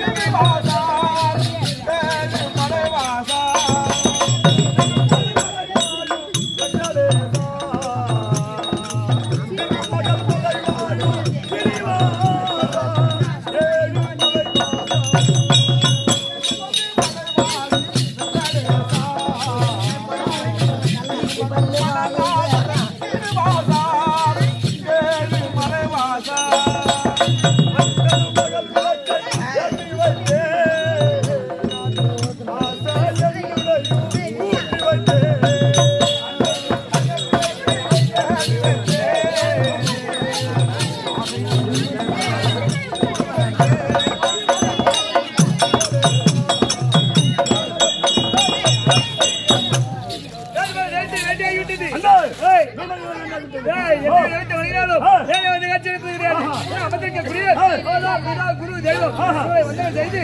குரு தெய்வம் செய்து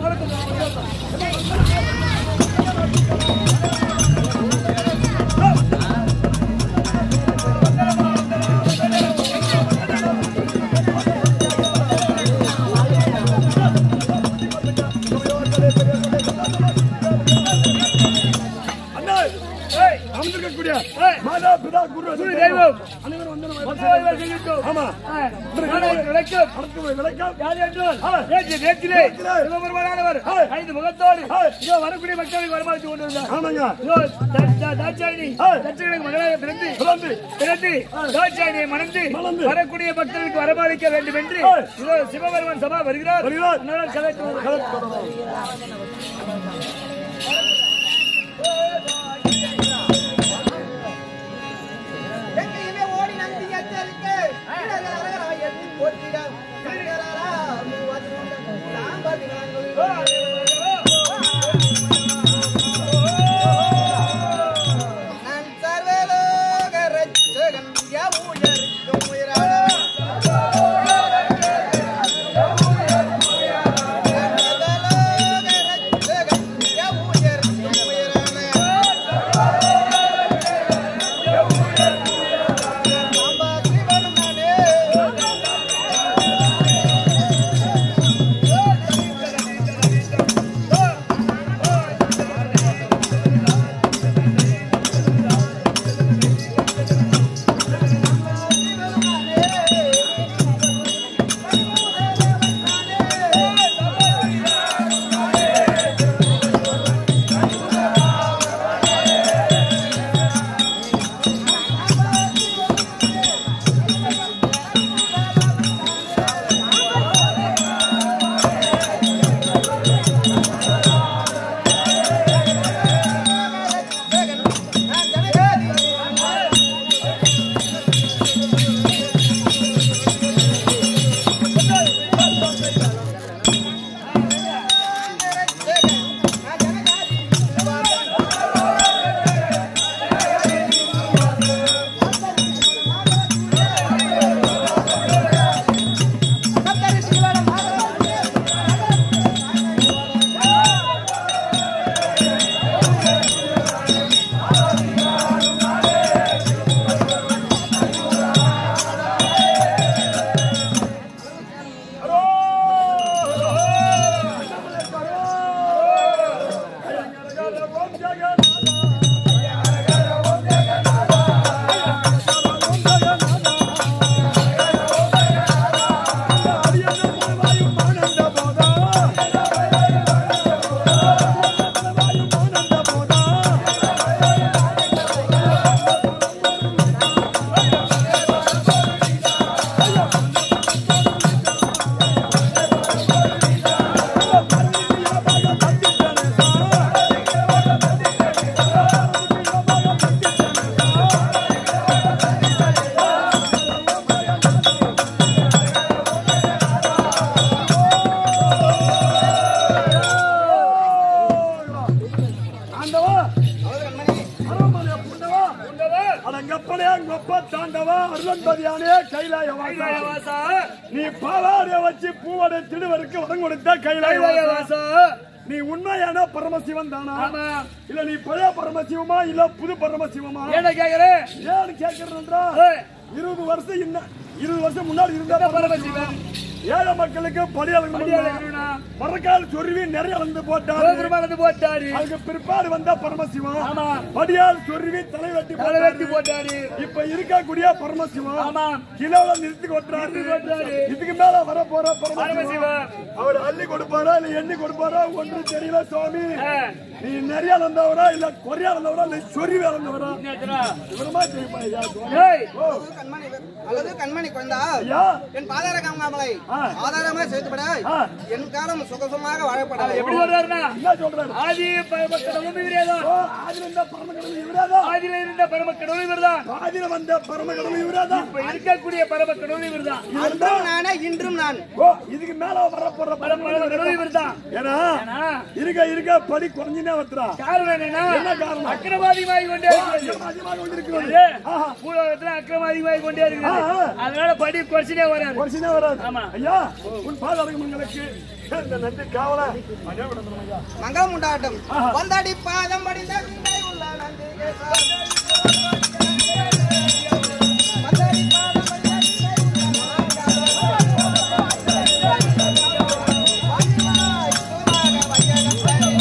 அண்ணா ஏய், அமர்ந்திருக்கக்கூடிய ஏய், மாதா பிதா குரு குரு தெய்வம் அனைவரும் வந்தனம் மற்றவர்கள் செய்யட்டும். ஆமா ஆ, நாளைக்கு விளக்கம் அடுத்து விளக்கம் யார் என்றால், ஆ. நேற்று நேற்றிலே நேற்றிலே. சிவபெருமானானவர் ஆ. ஐந்து முகத்தோடு ஆ. இதோ வரக்கூடிய மக்களுக்கு வரமாற்றி கொண்டிருந்தார் ஆமாங்க இதோ த- த- தாட்சாயினி ஆ. தட்சகனுக்கு மகளாக பிறந்து பிறந்து பிறந்து தாட்சாயினியை மணந்து மணந்து. வரக்கூடிய பக்தர்களுக்கு வரமளிக்க வேண்டும் என்று ஆ. இதோ சிவபெருமான் சபா வருகிறார் வருகிறார். அதனால் கதைக்கு வருகிறார். எங்கேயுமே ஓடி நம்பி எச்சரிக்க எண்ணி போட்டிட சங்கரரா மூவது சாம்பதி நான் சர்வலோக ரட்சகன் உயர்க்கும் உயிரான சர்வலோக ரட்சகன் உயர்க்கும் உயிரான அம்பா சிவன் நானே ஜெகன் நான் ஜனகாதி ஜெகன் நான் ஜனகாதி சப்தரி சிவன ஆண்டவா அரண்மனை புண்டவா அடங்கப்பனே கொப்ப தாண்டவா அருளன்பதியானே கைலாய கைலாயவாசா, நீ பாவாடைய வச்சு பூவடை திருவருக்கு வரம் கொடுத்த கைலாய கைலாயவாசா. நீ உண்மையான பரமசிவன் தானா ஆமா. இல்ல நீ பழைய பரமசிவமா இல்ல புது பரமசிவமா ஏன்டா கேக்குறேன்? ஏன்னு கேட்கிறேன்றா ஏய், இருபது வருஷம் இன்ன இருபது வருஷம் முன்னாடி இருந்த இந்த பரமசிவன். ஏழை மக்களுக்கு படியாளர்கள் படியாளர்கள்னா, மரக்கால் சொருவி நிறைய வந்து போட்டாரு சிவபெருமான் வந்து போட்டாரு அதுக்கு பிற்பாடு வந்த பரமசிவம் ஆமா. படியால் சொருவி தலை வெட்டி தலை வெட்டி போட்டாரு போட்டாரு இப்ப இருக்கக்கூடிய பரமசிவம் ஆமா கிலோல நிறுத்தி கொட்டுறாரு நிறுத்தி கொட்டுறாரு. இதுக்கு மேல வர போற பரமசிவம் பரமசிவம். அவர் அள்ளி கொடுப்பாரா இல்ல எண்ணி கொடுப்பாரா ஒன்று தெரியல சுவாமி ஆ, நீ நிறைய வந்தவரா இல்ல குறையா வந்தவரா இல்ல சொருவி வந்தவரா என்னத்துடா? விவரமா தெரியுமா ஐயா சுவாமி? ஏய், ஓ, கண்மணி அல்லது கண்மணி குழந்தா ஐயா என் பாதார காமலை ஆ. ஆதாரமாக சேர்த்துப்பட ஆ. என் காலம் சுகசமாக வாழப்பட எப்படி சொல்றாருன்னா என்ன சொல்றாரு ஆதி பரமக்கடவுள் இவரேதான் ஓ, ஆதியில இருந்த பரமகடவுள் இவரேதான் ஆதியில இருந்த பரமக்கடவுள் இவர்தான் ஆதியில வந்த பரமகடவுள் இவரேதான் இப்ப இருக்கக்கூடிய பரமக்கடவுள் இவர்தான் அன்றும் நானே இன்றும் நான் ஓ இதுக்கு மேல வர போற பரமக்கடவுள் இவர்தான் ஏன்னா ஏன்னா, இருக்க இருக்க படி குறைஞ்சுனே வந்துடா காரணம் என்னன்னா என்ன காரணம்? அக்கிரமாதிகமாகி கொண்டே இருக்கிறது அதிகமாக கொண்டிருக்கிறது இது, ஆஹா. பூலோகத்துல அக்கிரமாதிகமாகி கொண்டே இருக்கிறது ஆ, ஆ. அதனால படி குறைச்சிட்டே வராரு குறைச்சுனே வராது ஆமா. ஐயா உன் பாதாளங்களுக்கு இந்த நன்றி காவல அதே விடணும் ஐயா மங்களம் உண்டாட்டம் ஆஹா. வந்தாடி பாதம் படிந்த விண்ணை உள்ள நந்திகை சார்ந்த. வந்தாடி பாதம் படிந்த விண்ணை உள்ள வாங்கிவாய் சோமாக வையகம்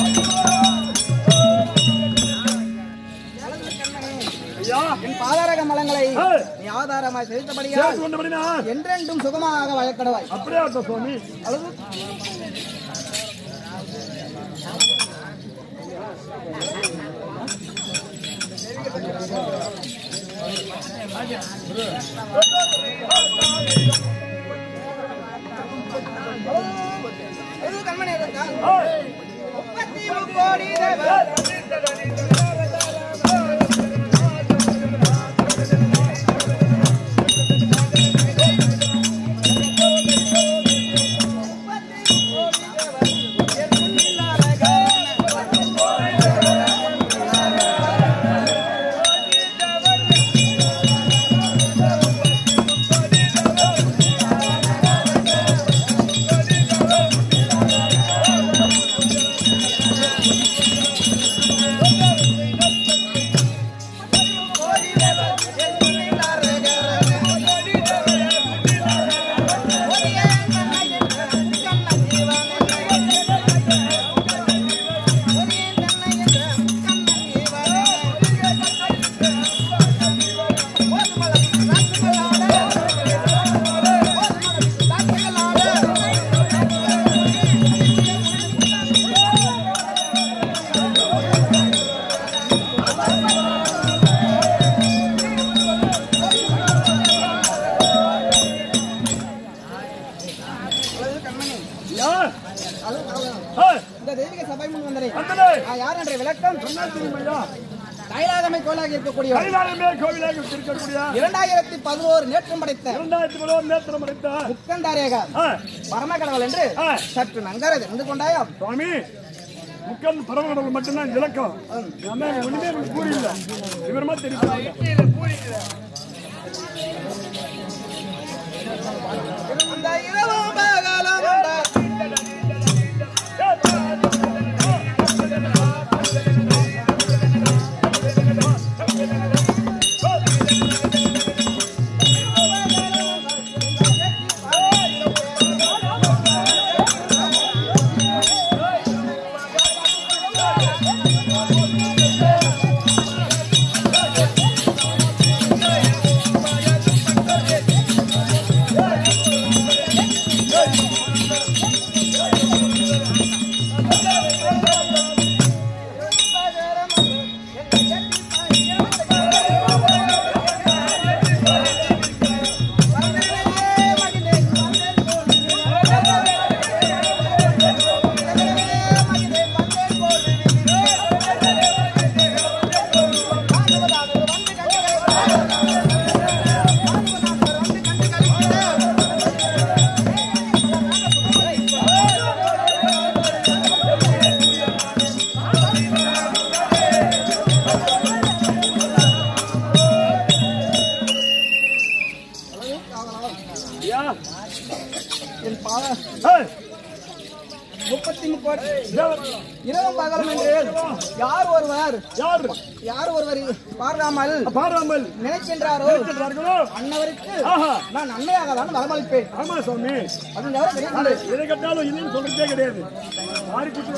அழகு கண்ணனே, ஐயா என் பாதாரக மலங்களை ஏய். நீ ஆதாரமாய் செலுத்தபடியால் சேர்த்து கொண்டபடினா என்றென்றும் சுகமாக வழக்கடவாய் அப்படியே ஆகட்டும் சுவாமி அழகு அழகு கண்மணி எதற்காக? ஏய், முப்பத்தி முக்கோடி தேவர் ஐயா ஏய், இந்த தெய்வீக சபை முன் வந்தனே வந்தனே. நான் யார் என்ற விளக்கம் என்ன தெரியுமா ஐயா கைலாகமை கோலாக இருக்கக்கூடிய கைலாயமே கோவிலாக இருக்கக்கூடிய இரண்டாயிரத்தி பதினோரு நேற்றம் படைத்த இரண்டாயிரத்தி பதினோரு நேத்திரம் அடைத்த முக்கந்தாரேக ஆ, பரமகடவுள் என்று ஆ. சற்று நங்கரை தெரிந்து கொண்டாயாம் சுவாமி முக்கன் பரமகடவுள் மட்டும்தான் இலக்கம் நம்ம ஒண்ணுமே எனக்கு கூறியில்லை விவரமா தெரியும் அந்த இரவும் பகலும் உண்டா. ஏய், முப்பத்தி முக்கோடி தேவர் இரவும் பகலும் என்று யார் ஒருவர் யார் யார் ஒருவர் பார்க்காமல் பாராமல் நினைக்கின்றாரோ இருக்கிறார்களோ அன்னவருக்கு ஆஹா நான் நன்மையாக தான் வரமளிப்பேன் ஆமா சுவாமி அப்படின்னு யாரும் கிடையாது எதை கட்டாலும் இல்லைன்னு சொல்றதே கிடையாது ஆறு குட்டி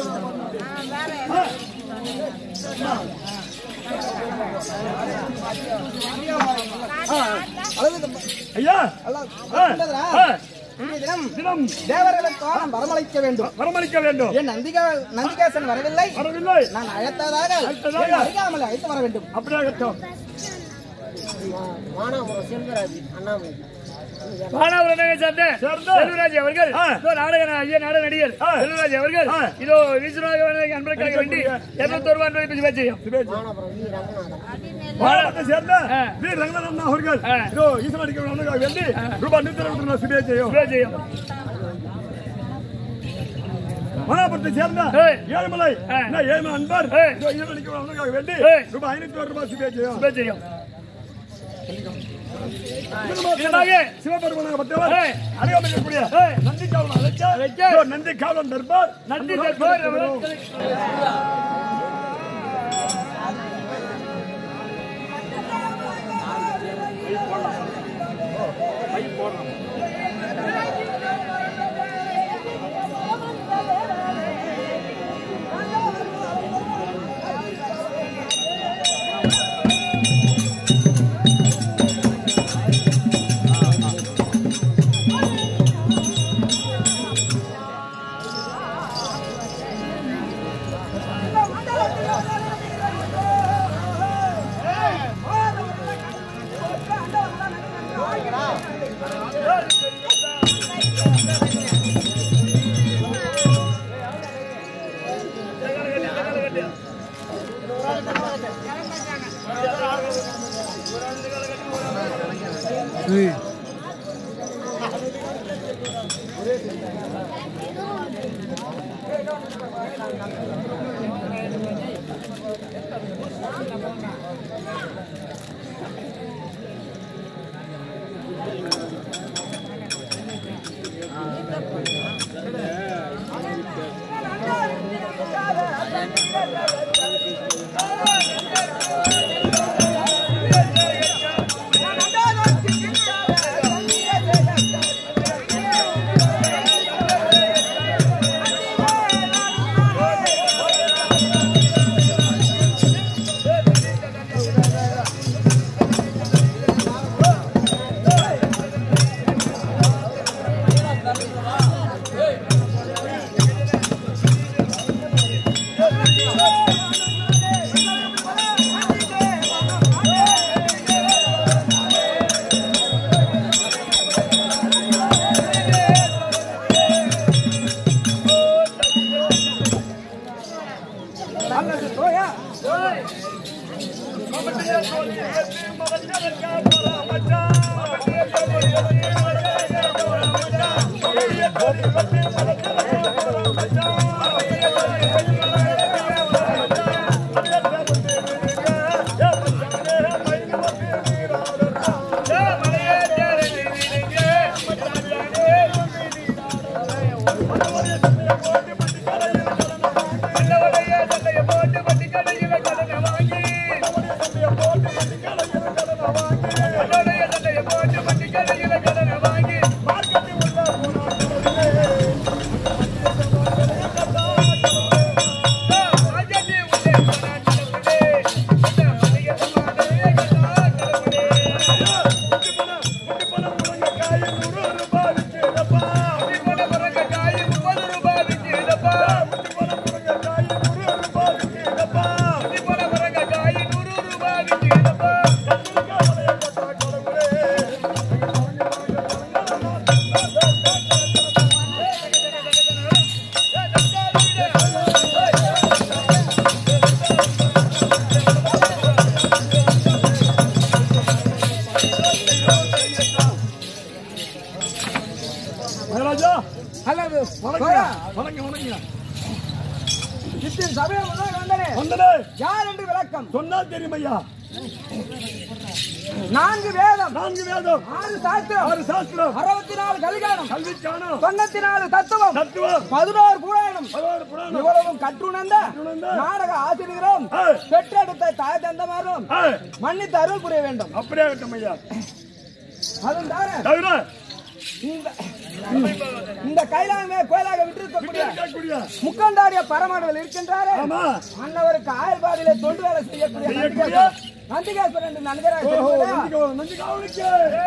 அழகு தப்பா. ஐயா அல்லாஹ் ஆ, சொல்றதுடா. ஆ, இன்றைய தினம் தினம் தேவர்களுக்கு நாம் வரமளிக்க வேண்டும் வரமளிக்க வேண்டும் என் நந்திகா நந்திகேசன் வரவில்லை வரவில்லை நான் அழைத்ததாக அழைத்ததாக. என் அறியாமல் அழைத்து வர வேண்டும் அப்படியாகட்டும் மானாபுரம் செல்வராஜ் அண்ணாமலை மானாபுரம் சேர்ந்த சேர்ந்த செல்வராஜ் அவர்கள் ஆ. இதோ நாடக ஐயா நாடக நடிகர் ஆ. செல்வராஜ் அவர்கள் ஆ. இதோ விஸ்வநாத அன்பருக்காக வேண்டி இருநூத்தி ஒரு ரூபாய் பேசி வச்சியும் மானாபுரம் வி ரங்கநாதன் மாவட்டத்தை சேர்ந்த ஆ. வி ரங்கநாதன் அவர்கள் ஆ. இதோ ஈசன் அடிக்க வேண்டி ரூபாய் நூத்தி இருபத்தி நாலு சுபே செய்யும் செய்யும் மனாபுரத்தை சேர்ந்த ஏய். ஏழுமலை ஆ. என்ன ஏழுமலை அன்பர் ஏய். இதோ ஈசன் அடிக்க வேண்டி ஏய். ரூபாய் ஐநூத்தி ஒரு ரூபாய் சுபே செய்யும் செய்யும் இதமாக சிவபெருமானாக பட்டவர் ஏய். அருகாமையில் இருக்கக்கூடிய ஏய். நந்தி காவலன் அழைக்க அழைக்க. இதோ நந்தி காவலன் தர்பார் நன்றி அந்த தர்பார் நாட்களுக்கு அவர்கள் மகாராஜா அல்லது வணக்கம் வணக்கம் வணக்கம் சித்தின் சபையில் முதல் வந்தனே வந்தனே யார் என்று விளக்கம் சொன்னால் தெரியும் ஐயா நான்கு வேதம் நான்கு வேதம் ஆறு சாஸ்திரம் ஆறு சாஸ்திரம் அறுபத்தி நாலு கலிகாலம் கல்விக்கான தொண்ணூத்தி நாலு தத்துவம் தத்துவம் பதினோரு புராணம் பதினாறு புராணம் இவ்வளவும் கற்றுணர்ந்த கற்றுணர்ந்த நாடக ஆசிரியரும் ஆ. பெற்றெடுத்த தாய் தந்தமாரும் ஆ, மன்னித்து அருள் புரிய வேண்டும் அப்படியே ஆகட்டும் ஐயா அதுவும் தவிர தவிர இந்த இந்த கைலாமே கோயிலாக விட்டிருக்கக்கூடிய கேட்கக்கூடிய முக்கண்டாரிய பரமானவர் இருக்கின்றாரே ஆமா அன்னவருக்கு ஆயல்பாடியிலே தொண்டு வேலை செய்யக்கூடிய செய்யக்கூடிய நந்திகேஸ்வரன் நந்திகேஸ்வரன் என்று நன்கராக ஓஹோ தெரியுமா? நந்தி கவ- நந்தி காவலுக்கு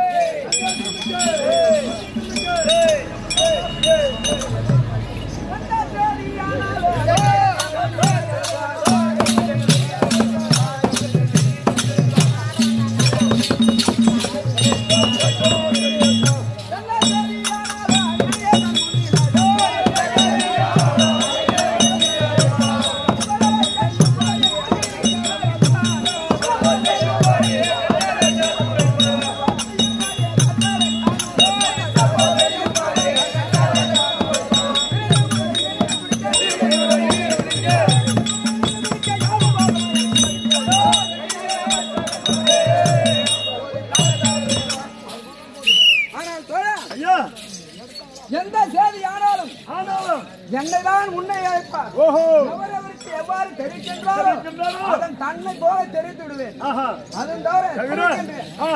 ஆனால் தோழா, ஐயா எந்த செய்தி ஆனாலும் ஆனாலும் என்னை தான் உன்னை அழைப்பார் ஓஹோ எவரவருக்கு எவ்வாறு தெரிவிக்கின்றாரோ தெரிவிக்கின்றாரோ அதன் தன்னை போல தெரிவித்து விடுவேன் ஆஹா அதுவும் தவிர தவிர தெரிவிக்கின்றேன். ஆ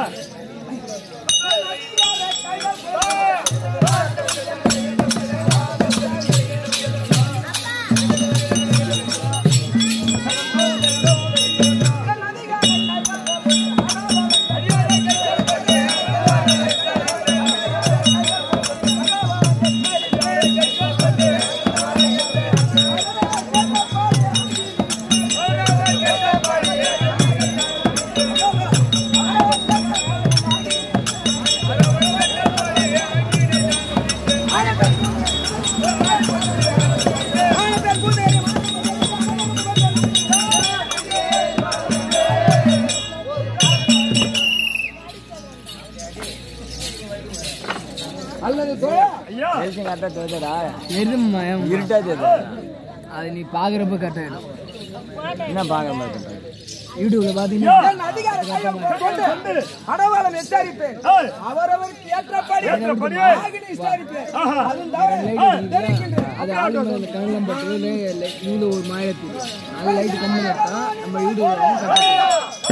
அல்லது தோழா ஐயா கரெக்டா தோதடா எருமயம் இருட்டாது அது நீ பாக்குறப்ப கரெக்டா என்ன பாக்குற மாதிரி யூடியூப்ல பாத்தீங்கன்னா என் அதிகார கையம் கொண்டு அடவாளம் எச்சரிப்பேன் ஏய். அவரவருக்கு ஏற்றபடி ஏற்றபடி. ஆகினை விசாரிப்பேன் ஆஹா. அதுவும் தவிர தெரிவிக்கின்றேன் அது ஆடு மேல கண்ணெல்லாம் பட்டு இதுல ஒரு மாயத்து அது லைட் கம்மி தான் நம்ம யூடியூப்ல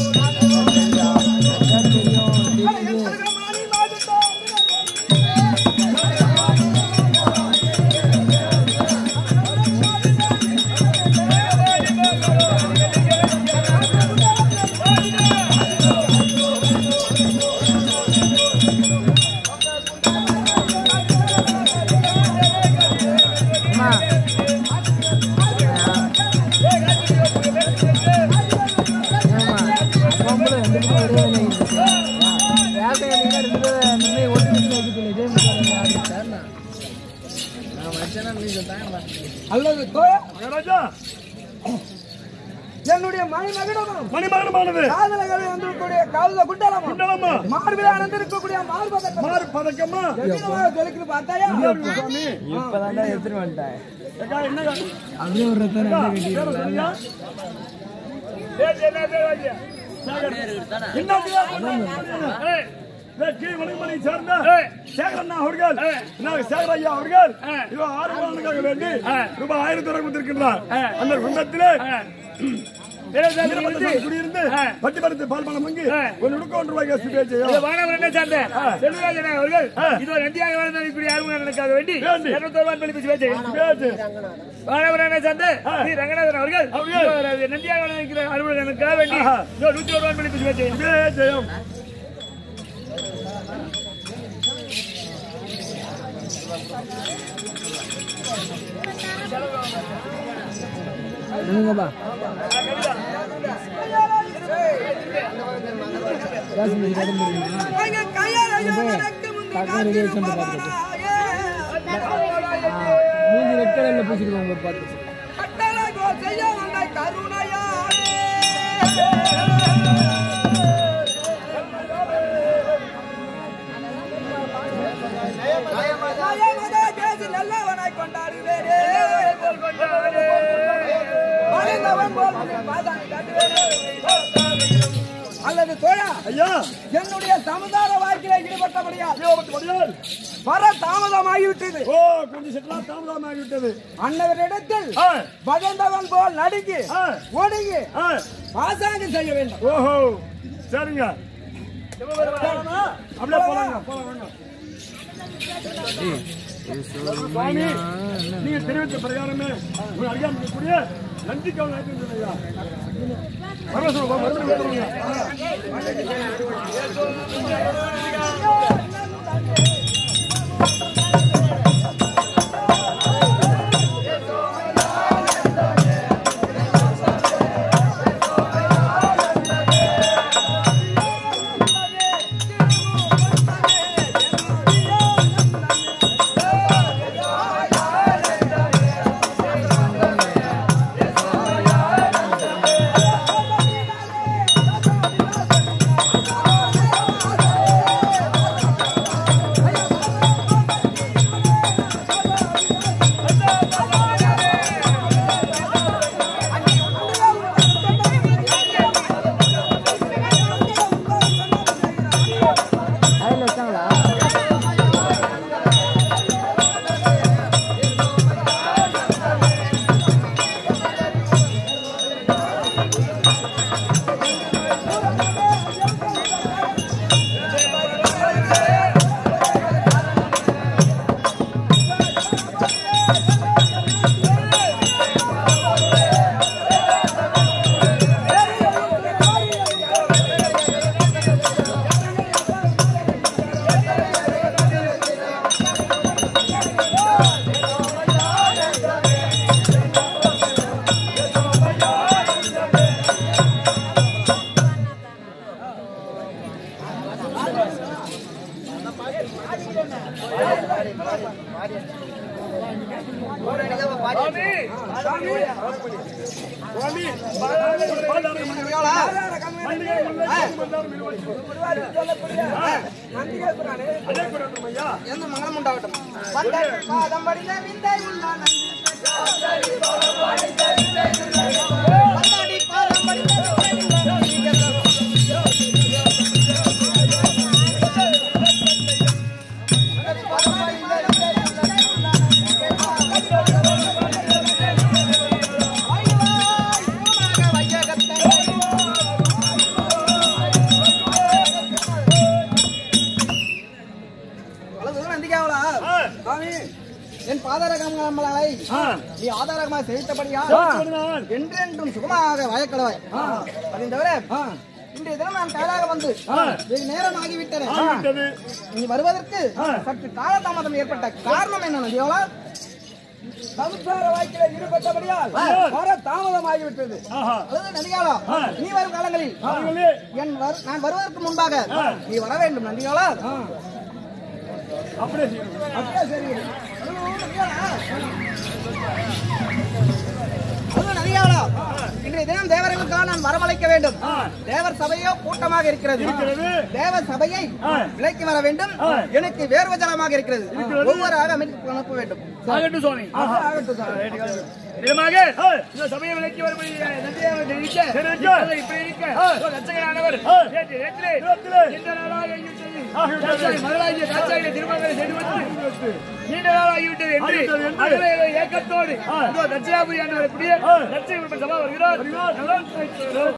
அல்லது தோழா மகாராஜா என்னுடைய மணிமகிடமும் மணிமகனமானது காதலகளை வந்திருக்கக்கூடிய காதல குண்டலமும் குண்டலமா மார்பிலே அணிந்திருக்கக்கூடிய மார்பகத்தை மாறு பதக்கமா எத்தனமாக ஜொலிக்குது பார்த்தாயா சுவாமி இப்பதான் எடுத்துட்டு வந்துட்டேன் ஏக்கா என்ன அப்படியே ஒரு ரத்தம் ஏக்கா, ரெண்டு பேரை கட்டி சொல்லுங்க. ஏய், என்ன பேர் வாங்க? சேகர். என்ன பேர்? ஏய், ஏய், கீழ் வணக்கமணி சேர்ந்த சேகரண்ணா அவர்கள் நாங்க சேகர் ஐயா அவர்கள் இதோ ஆறு மாதங்களுக்காக வேண்டி ரூபாய் ஆயிரத்தி ரூபாய் கொடுத்திருக்கின்றார் அந்த குண்டத்திலே வீரபத்திரசாமி குடியிருந்து பட்டி படுத்து பால் பணம் வாங்கி ஒரு நுணுக்க ஒன்று ரூபாய் கேஸ் பே செய்யும் வானவரனை சார்ந்த செல்வராஜன் அவர்கள் இதோ நந்தியாக வாழ்ந்தக்கூடிய ஆர்வலனுக்காக வேண்டி வேண்டி. இருநூத்தி ரூபாய் பள்ளி பேச்சு பேச்சு வானவரனை சார்ந்த ஸ்ரீ ரங்கநாதன் அவர்கள் அவர்கள். இதோ நந்தியாக வாழ்ந்திருக்கிற அலுவலகனுக்காக வேண்டி ஆஹா. இதோ நூத்தி ஒரு ரூபாய் பள்ளி பேச்சு பே செய்யும் என்னங்கப்பா காசு மீதி கடன் போடுறீங்களா? டக்குனு ready ஆகி வந்து பார்த்துட்டு. ஆ, மூஞ்சி ரெட் கலர்ல பூசிருக்கோங்க பார்த்து நல்லவனாய் கொண்டாடுவேனே மறைந்தவன் போல் பாதாமி காட்டுவேனே அல்லது தோழா ஐயா என்னுடைய சமுதாய வாழ்க்கையில ஈடுபட்டபடியால் ஐயா பட்டு மடியால் வர தாமதமாகிவிட்டது ஓ கொஞ்சம் செட்டிலா தாமதமாகிவிட்டது அன்னவரிடத்தில் ஆ, பகந்தவன் போல் நடுங்கி ஆ, ஒடுங்கி ஆ. பாசாங்கம் செய்ய வேண்டும் ஓஹோ சரிங்க அப்படியே போலாங்க போலாம் வாங்க சுவாமி நீங்க தெரிவித்த பிரகாரமே உங்க அருகாமல் இருக்கக்கூடிய நன்றி கவலை ஐயா பரமேஸ்வரன் மறுபடியும் கேட்டுருங்க. அதில் வச்சாங்களா சுவாமி பாதாள மந்திரிகளா? மந்திரிகள் முல்லை, மந்தாரம் நிர்வாகி. அதே கூட ஐயா எந்த மங்களம் உண்டாகட்டும் வந்தடி பாதம் படிந்த விந்தை உள்ளான் வந்தடி பாதம் படிந்த விந்தை உள்ளான் நந்திக்காவலா ஆ, சாமி என் பாதாரகமலை ஆ. நீ ஆதாரகமாக செய்தபடியா சொல்லுங்கள். என்றென்றும் சுகமாக வாழக்கடவாய் அதை தவிர இன்றைய தினம் நான் கைலாக வந்து வெகு நேரம் ஆகிவிட்டது ஆகிவிட்டது. நீ வருவதற்கு ஆ. சற்று காலதாமதம் ஏற்பட்ட காரணம் என்ன நதியோலா சமுசார வாழ்க்கையில ஈடுபட்டபடியால் வர தாமதம் ஆகிவிட்டது ஆஹா. அல்லது நதிகாலா ஆ. நீ வரும் காலங்களில் அவர்களே, என் வரு- நான் வருவதற்கு முன்பாக நீ வர வேண்டும் நந்திகாலா அப்படியே செய்யணும். அப்படியே சரி அது நதிகாலா இன்றைய தினம் தேவர்களுக்காக நான் வரவழைக்க வேண்டும் ஆ. தேவர் சபையோ கூட்டமாக இருக்கிறது இருக்கிறது. தேவர் சபையை ஆ. விலைக்கு வர வேண்டும் ஆ. எனக்கு வேர்வஜலமாக இருக்கிறது இருக்கிறது. ஒவ்வொரு அமைப்பு அனுப்ப வேண்டும் ஆகட்டும் சுவாமி ஆகட்டும் சார். நிஜமாக ஆ. இந்த சபையை விலக்கி வரும்படி நந்தியாக தெரிவிக்க தெரிவிக்க. இப்பொழுது இப்படி இருக்க ஆ. ஒரு ரட்சகனானவர் ஆ. நேற்று நேற்றிலே நேற்றிலே இந்த நாளாக ஆகிவிட்டது. ஆகிவிட்டது. காட்சாய் மகளாகிய காட்சாயிலே திருமணங்களை செய்து வந்து நீண்ட நாள் ஆகிவிட்டது என்று ஆகிவிட்டது என்று. மகளே ஏக்கத்தோடு ஆ. இதோ தட்சிணாபுரி ஆண்டவர் இப்படியே ஆ. தட்சிண சபா வருகிறார் வருகிறார். நலம்